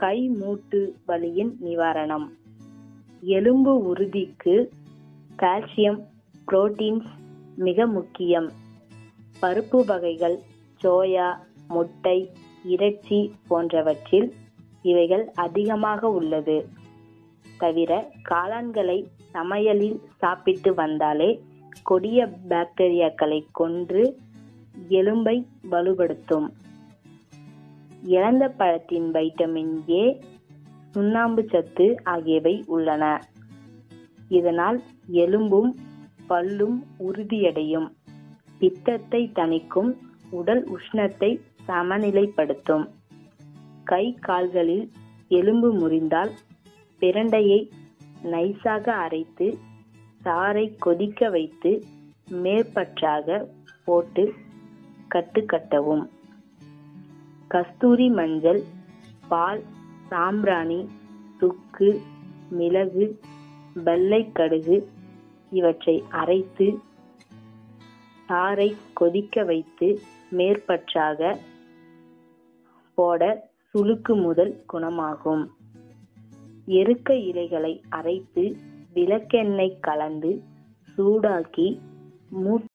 கை மூட்டு வலியின் நிவாரணம் எலும்பு உறுதிக்கு கால்சியம் புரோட்டீன்ஸ் மிக முக்கியம் பருப்பு வகைகள் சோயா முட்டை இறைச்சி போன்றவற்றில் இவைகள் அதிகமாக உள்ளது தவிர காளான்களை சமையலில் சாப்பிட்டு வந்தாலே கொடிய பாக்டீரியாக்களை கொன்று எலும்பை வலுப்படுத்தும் இழந்த பழத்தின் வைட்டமின் ஏ சுண்ணாம்பு சத்து ஆகியவை உள்ளன இதனால் எலும்பும் பல்லும் உறுதியடையும் பித்தத்தை தணிக்கும் உடல் உஷ்ணத்தை சமநிலைப்படுத்தும் கை கால்களில் எலும்பு முறிந்தால் பிரண்டையை நைஸாக அரைத்து சாறை கொதிக்க வைத்து மேற்பற்றாக போட்டு கட்டுக்கட்டவும் கஸ்தூரி மஞ்சள் பால் சாம்பிராணி சுக்கு மிளகு வெள்ளை கடுகு இவற்றை அரைத்து சாறை கொதிக்க வைத்து மேற்பற்றாக போட சுளுக்கு முதல் குணமாகும் எருக்க இலைகளை அரைத்து விளக்கெண்ணெய் கலந்து சூடாக்கி மூட்டு